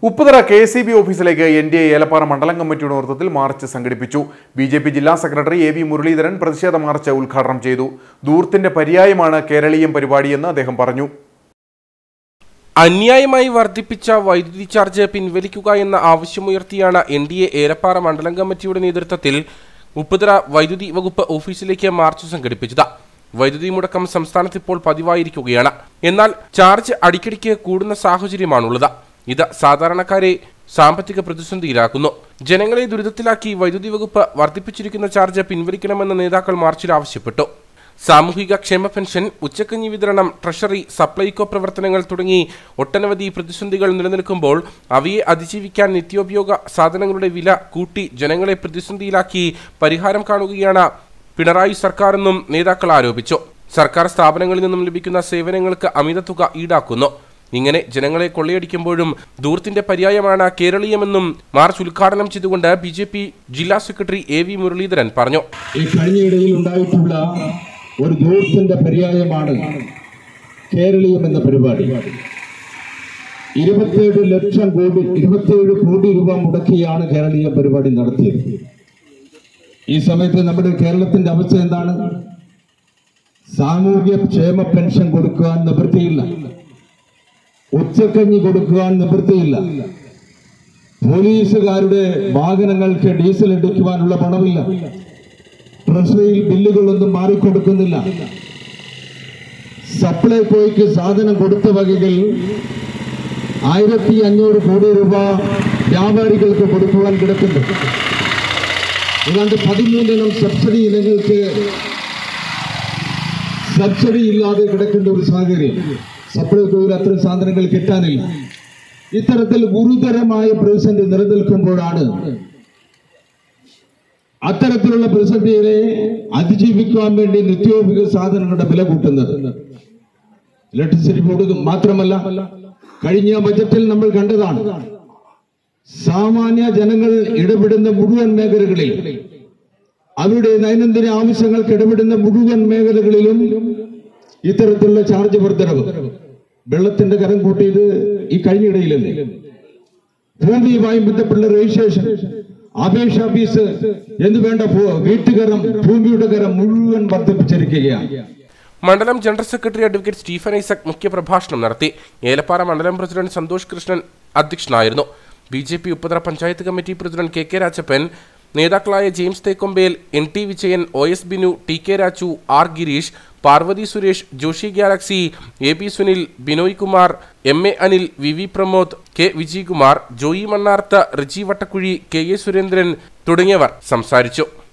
Upputhara K S B ഓഫീസിലേക്ക് N D A Elappara മണ്ഡലം കമ്മിറ്റിയുടെ നേതൃത്വത്തിൽ മാർച്ച് സംഘടിപ്പിച്ചു ബി ജെ പി ജില്ലാ സെക്രട്ടറി എ വി മുരളീധരൻ പ്രതിഷേധ മാർച്ച് ഉദ്ഘാടനം ചെയ്തു ദൂർത്തിന്റെ പര്യായമാണ് കേരളീയം പരിപാടിയെന്ന് അദ്ദേഹം പറഞ്ഞു അന്യായമായി വർദ്ധിപ്പിച്ച വൈദ്യുതി ചാർജ് പിൻവലിക്കുക എന്ന ആവശ്യമുയർത്തിയാണ് എൻ ഡി എ ഏലപ്പാറ മണ്ഡലം കമ്മിറ്റിയുടെ നേതൃത്വത്തിൽ ഉപ്പുതറ വൈദ്യുതി വകുപ്പ് ഓഫീസിലേക്ക് മാർച്ച് സംഘടിപ്പിച്ചത് വൈദ്യുതി മുടക്കം സംസ്ഥാനത്ത് ഇപ്പോൾ പതിവായിരിക്കുകയാണ് എന്നാൽ ചാർജ് അടിക്കടിക്ക് കൂടുന്ന സാഹചര്യമാണുള്ളത് ഇത് സാധാരണക്കാരെ സാമ്പത്തിക പ്രതിസന്ധിയിലാക്കുന്നു ജനങ്ങളെ ദുരിതത്തിലാക്കി വൈദ്യുതി വകുപ്പ് വർദ്ധിപ്പിച്ചിരിക്കുന്ന ചാർജ് പിൻവലിക്കണമെന്ന് നേതാക്കൾ മാർച്ചിൽ ആവശ്യപ്പെട്ടു സാമൂഹിക ക്ഷേമ പെൻഷൻ ഉച്ചക്കഞ്ഞി വിതരണം ട്രഷറി സപ്ലൈകോ പ്രവർത്തനങ്ങൾ തുടങ്ങി ഒട്ടനവധി പ്രതിസന്ധികൾ നിലനിൽക്കുമ്പോൾ അവയെ അതിജീവിക്കാൻ നിത്യോപയോഗ സാധനങ്ങളുടെ വില കൂട്ടി ജനങ്ങളെ പ്രതിസന്ധിയിലാക്കി പരിഹാരം കാണുകയാണ് പിണറായി സർക്കാരെന്നും നേതാക്കൾ ആരോപിച്ചു സർക്കാർ സ്ഥാപനങ്ങളിൽ നിന്നും ലഭിക്കുന്ന സേവനങ്ങൾക്ക് അമിത തുക ഈടാക്കുന്നു ഇങ്ങനെ ജനങ്ങളെ കൊള്ളയടിക്കുമ്പോഴും ദൂർത്തിന്റെ പര്യായമാണ് കേരളീയമെന്നും മാർച്ച് ഉദ്ഘാടനം ചെയ്തുകൊണ്ട് ബി ജില്ലാ സെക്രട്ടറി എ വി മുരളീധരൻ പറഞ്ഞു ഈ കഴിഞ്ഞയിടയിൽ ഉണ്ടായിട്ടുള്ള ഒരു ദൂരത്തിന്റെ പര്യായമാണ് കേരളീയം എന്ന പരിപാടി ഇരുപത്തിയേഴ് ലക്ഷം കോടി ഇരുപത്തിയേഴ് കോടി രൂപ മുടക്കിയാണ് കേരളീയ പരിപാടി നടത്തിയത് ഈ സമയത്ത് നമ്മുടെ കേരളത്തിന്റെ അവസ്ഥ എന്താണ് സാമൂഹ്യ ക്ഷേമ പെൻഷൻ കൊടുക്കുവാൻ നിവൃത്തിയില്ല ഉച്ചക്കഞ്ഞി കൊടുക്കുവാൻ നിവൃത്തിയില്ല പോലീസുകാരുടെ വാഹനങ്ങൾക്ക് ഡീസൽ എടുക്കുവാനുള്ള പണമില്ല ട്രഷറിയിൽ ബില്ലുകളൊന്നും മാറിക്കൊടുക്കുന്നില്ല സപ്ലൈകോയ്ക്ക് സാധനം കൊടുത്ത വകകൾ ആയിരത്തി അഞ്ഞൂറ് കോടി രൂപ വ്യാപാരികൾക്ക് കൊടുക്കുവാൻ കിടക്കുന്നു ഏതാണ്ട് പതിമൂന്നിനം സബ്സിഡി ഇനങ്ങൾക്ക് സബ്സിഡി ഇല്ലാതെ കിടക്കേണ്ട ഒരു സാഹചര്യം സപ്ലൈകോയിൽ അത്തരം സാധനങ്ങൾ കിട്ടാനില്ല ഇത്തരത്തിൽ ഗുരുതരമായ പ്രതിസന്ധി നിലനിൽക്കുമ്പോഴാണ് അത്തരത്തിലുള്ള പ്രതിസന്ധിയെ അതിജീവിക്കുവാൻ വേണ്ടി നിത്യോപയോഗ സാധനങ്ങളുടെ വില കൂട്ടുന്നത് ഇലക്ട്രിസിറ്റി ബോർഡ് മാത്രമല്ല കഴിഞ്ഞ ബജറ്റിൽ നമ്മൾ കണ്ടതാണ് സാമാന്യ ജനങ്ങൾ ഇടപെടുന്ന മുഴുവൻ മേഖലകളിൽ അവരുടെ ദൈനംദിന ആവശ്യങ്ങൾക്ക് ഇടപെടുന്ന മുഴുവൻ മേഖലകളിലും ഇത്തരത്തിലുള്ള ചാർജ് വർധനവ് വെള്ളത്തിന്റെ കരം കൂട്ടിയത് ഈ കഴിഞ്ഞിടയിലല്ലേ ഭൂമിയുമായി ബന്ധപ്പെട്ട രജിസ്ട്രേഷൻ അപേക്ഷ ഫീസ് എന്ന് വേണ്ട ഭൂ- വീട്ടുകരം ഭൂമിയുടെ കരം മുഴുവൻ വർദ്ധിപ്പിച്ചിരിക്കുകയാണ് മണ്ഡലം general secretary advocate Stephen Isaac മുഖ്യപ്രഭാഷണം നടത്തി ഏലപ്പാറ മണ്ഡലം പ്രസിഡന്റ് സന്തോഷ് കൃഷ്ണൻ അധ്യക്ഷനായിരുന്നു B J P Upputhara panchayat committee president K K Rajappan നേതാക്കളായ James Thekkombel N T Vijayan O S Binu T K Raju R Gireesh Parvathy Suresh Joshy Galaxy A B Sunil Binoy Kumar M A Anil V V Pramod K Vijayakumar Joy Mannarath Riji Vattakuzhi K A Surendran തുടങ്ങിയവർ സംസാരിച്ചു